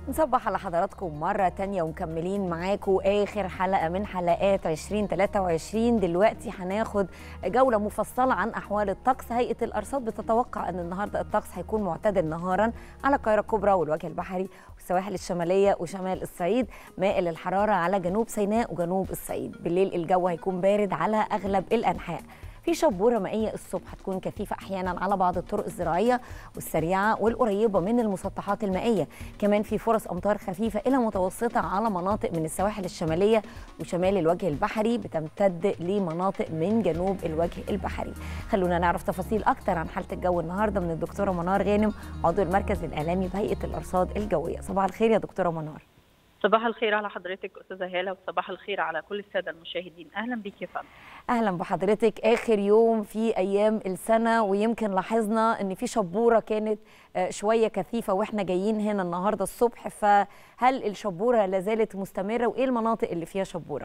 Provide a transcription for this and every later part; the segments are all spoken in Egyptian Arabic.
نصبح على حضراتكم مرة تانية ومكملين معاكم آخر حلقة من حلقات 2023 دلوقتي هناخد جولة مفصلة عن أحوال الطقس هيئة الأرصاد بتتوقع أن النهاردة الطقس هيكون معتدل نهارا على القاهرة الكبرى والوجه البحري والسواحل الشمالية وشمال الصعيد مائل الحرارة على جنوب سيناء وجنوب الصعيد بالليل الجو هيكون بارد على أغلب الأنحاء في شبوره مائيه الصبح هتكون كثيفه احيانا على بعض الطرق الزراعيه والسريعه والقريبه من المسطحات المائيه كمان في فرص امطار خفيفه الى متوسطه على مناطق من السواحل الشماليه وشمال الوجه البحري بتمتد لمناطق من جنوب الوجه البحري خلونا نعرف تفاصيل اكتر عن حاله الجو النهارده من الدكتوره منار غانم عضو المركز الاعلامي بهيئه الارصاد الجويه صباح الخير يا دكتوره منار صباح الخير على حضرتك استاذه هاله وصباح الخير على كل الساده المشاهدين اهلا بيك يا فندم اهلا بحضرتك اخر يوم في ايام السنه ويمكن لاحظنا ان في شبوره كانت شويه كثيفه واحنا جايين هنا النهارده الصبح فهل الشبوره لازالت مستمره وايه المناطق اللي فيها شبوره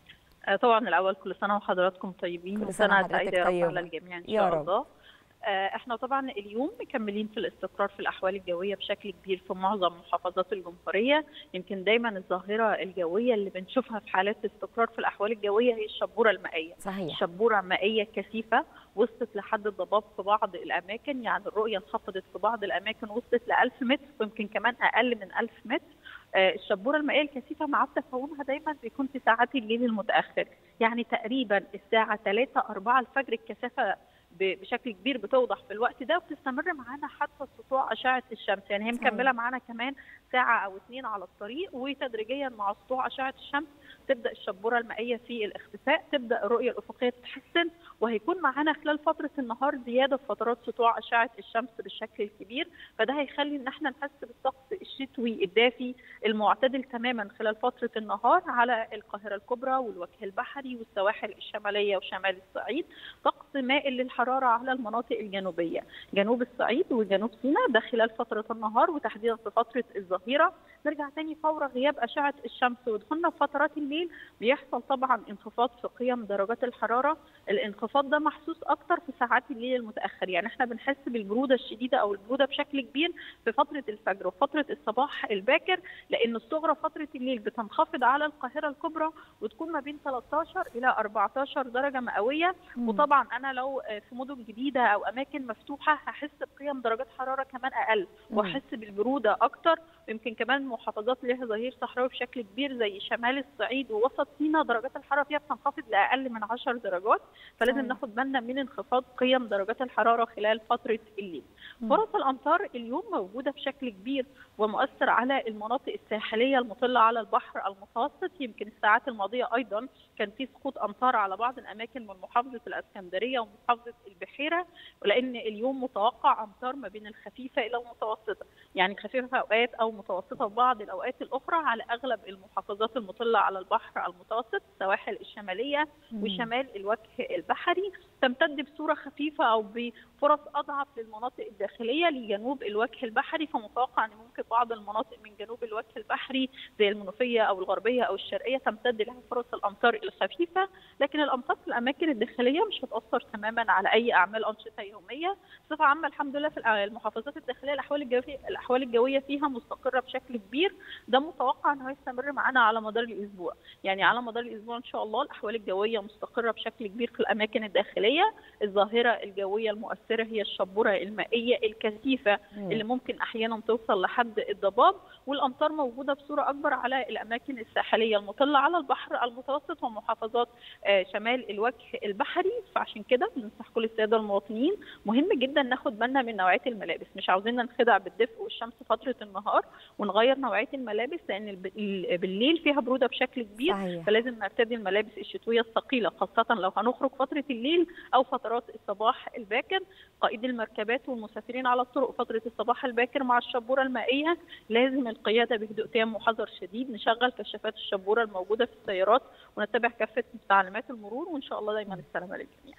طبعا الاول كل سنه وحضراتكم طيبين كل سنه سعيده يا رب على الجميع ان شاء رب. الله احنا طبعا اليوم مكملين في الاستقرار في الاحوال الجويه بشكل كبير في معظم محافظات الجمهوريه يمكن دايما الظاهره الجويه اللي بنشوفها في حالات الاستقرار في الاحوال الجويه هي الشبوره المائيه صحيح شبوره مائيه كثيفه وصلت لحد الضباب في بعض الاماكن يعني الرؤيه انخفضت في بعض الاماكن وصلت ل 1000 متر ويمكن كمان اقل من 1000 متر الشبوره المائيه الكثيفه مع تكونها دايما بيكون في ساعات الليل المتاخر يعني تقريبا الساعه 3 4 الفجر الكثافه بشكل كبير بتوضح في الوقت ده وبتستمر معانا حتى سطوع اشعه الشمس يعني هي مكمله معانا كمان ساعه او اثنين على الطريق وتدريجيا مع سطوع اشعه الشمس تبدا الشبوره المائيه في الاختفاء تبدا الرؤيه الافقيه تتحسن وهيكون معانا خلال فتره النهار زياده في فترات سطوع اشعه الشمس بالشكل الكبير فده هيخلي ان احنا نحس بالطقس الشتوي الدافي المعتدل تماما خلال فتره النهار على القاهره الكبرى والوجه البحري والسواحل الشماليه وشمال الصعيد طقس مائل للحراره على المناطق الجنوبيه جنوب الصعيد وجنوب سيناء ده خلال فتره النهار وتحديدا في فتره الظهيره نرجع تاني فور غياب اشعه الشمس ودخولنا في فترات الليل بيحصل طبعا انخفاض في قيم درجات الحراره الانخفاض ده محسوس اكتر في ساعات الليل المتاخر يعني احنا بنحس بالبروده الشديده او البروده بشكل كبير في فتره الفجر وفتره الصباح الباكر لان الصغرى فتره الليل بتنخفض على القاهره الكبرى وتكون ما بين 13 الى 14 درجه مئويه وطبعا انا لو في مدن جديده او اماكن مفتوحه هحس بقيم درجات حراره كمان اقل واحس بالبروده اكتر يمكن كمان محافظات ليها ظهير صحراوي بشكل كبير زي شمال الصعيد ووسط سيناء درجات الحراره فيها بتنخفض لاقل من 10 درجات فلازم ناخد بالنا من انخفاض قيم درجات الحراره خلال فتره الليل. فرص الامطار اليوم موجوده بشكل كبير ومؤثر على المناطق الساحليه المطله على البحر المتوسط يمكن الساعات الماضيه ايضا كان في سقوط امطار على بعض الاماكن من محافظه الاسكندريه ومحافظه البحيره ولان اليوم متوقع امطار ما بين الخفيفه الى المتوسطه يعني خفيفه في اوقات او متوسطه في بعض الاوقات الاخرى على اغلب المحافظات المطله على البحر المتوسط السواحل الشماليه وشمال الوجه البحري تمتد بصوره خفيفه او بفرص اضعف للمناطق الداخليه لجنوب الوجه البحري فمتوقع ان ممكن بعض المناطق من جنوب الوجه البحري زي المنوفيه او الغربيه او الشرقيه تمتد لها فرص الامطار الخفيفه لكن الامطار في الاماكن الداخليه مش هتاثر تماما على اي اعمال انشطه يوميه بصفه عامه الحمد لله في المحافظات الداخليه الاحوال الجويه الاحوال الجويه فيها مستقره بشكل كبير ده متوقع انه يستمر معانا على مدار الاسبوع يعني على مدار الاسبوع ان شاء الله الاحوال الجويه مستقره بشكل كبير في الاماكن الداخليه الظاهره الجويه المؤثره هي الشبوره المائيه الكثيفه اللي ممكن احيانا توصل لحد الضباب والامطار موجوده بصوره اكبر على الاماكن الساحليه المطله على البحر المتوسط ومحافظات شمال الوجه البحري فعشان كده بننصح كل الساده المواطنين مهم جدا ناخد بالنا من نوعيه الملابس مش عاوزين ننخدع بالدفء والشمس فتره النهار ونغير نوعيه الملابس لان بالليل فيها بروده بشكل كبير صحيح. فلازم نرتدي الملابس الشتويه الثقيله خاصه لو هنخرج فتره الليل او فترات الصباح الباكر قائد المركبات والمسافرين على الطرق فتره الصباح الباكر مع الشبوره المائيه لازم القياده بهدوء تام وحذر شديد نشغل كشافات الشبوره الموجوده في السيارات ونتبع كافه تعليمات المرور وان شاء الله دايما السلامه للجميع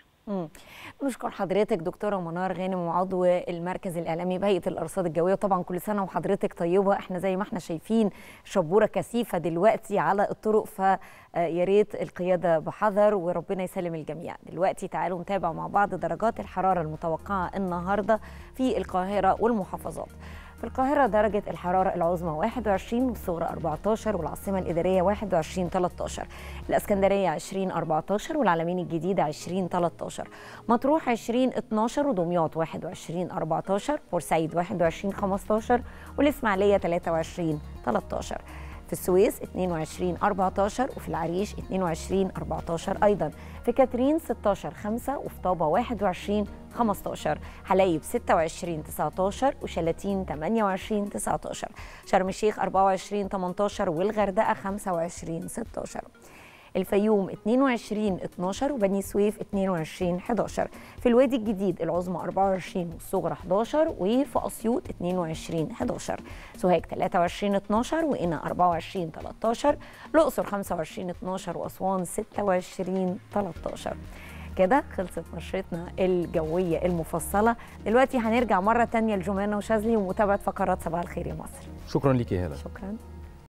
بشكر حضرتك دكتوره منار غانم وعضو المركز الاعلامي بهيئه الارصاد الجويه طبعا كل سنه وحضرتك طيبه احنا زي ما احنا شايفين شبوره كثيفه دلوقتي على الطرق فيا ريت القياده بحذر وربنا يسلم الجميع دلوقتي تعالوا نتابع مع بعض درجات الحراره المتوقعه النهارده في القاهره والمحافظات في القاهرة درجة الحرارة العظمى 21 والصغرى 14 والعاصمة الإدارية 21 13 الإسكندرية 20 14 والعلمين الجديدة 20 13 مطروح 20 12 ودمياط 21 14 بورسعيد 21 15 والإسماعيلية 23 13 في السويس 22 14 وفي العريش 22 14 ايضا في كاترين 16 5 وفي طابه 21 15 حلايب 26 19 وشلاتين 28 19 شرم الشيخ 24 18 والغردقه 25 16 الفيوم 22 12 وبني سويف 22 11 في الوادي الجديد العظمى 24 والصغرى 11 وفي اسيوط 22 11 سوهاج 23 12 وقنا 24 13 الاقصر 25 12 واسوان 26 13 كده خلصت نشرتنا الجوية المفصلة دلوقتي هنرجع مرة تانية لجمانة وشاذلي ومتابعة فقرات صباح الخير يا مصر شكرا ليك يا هلا شكرا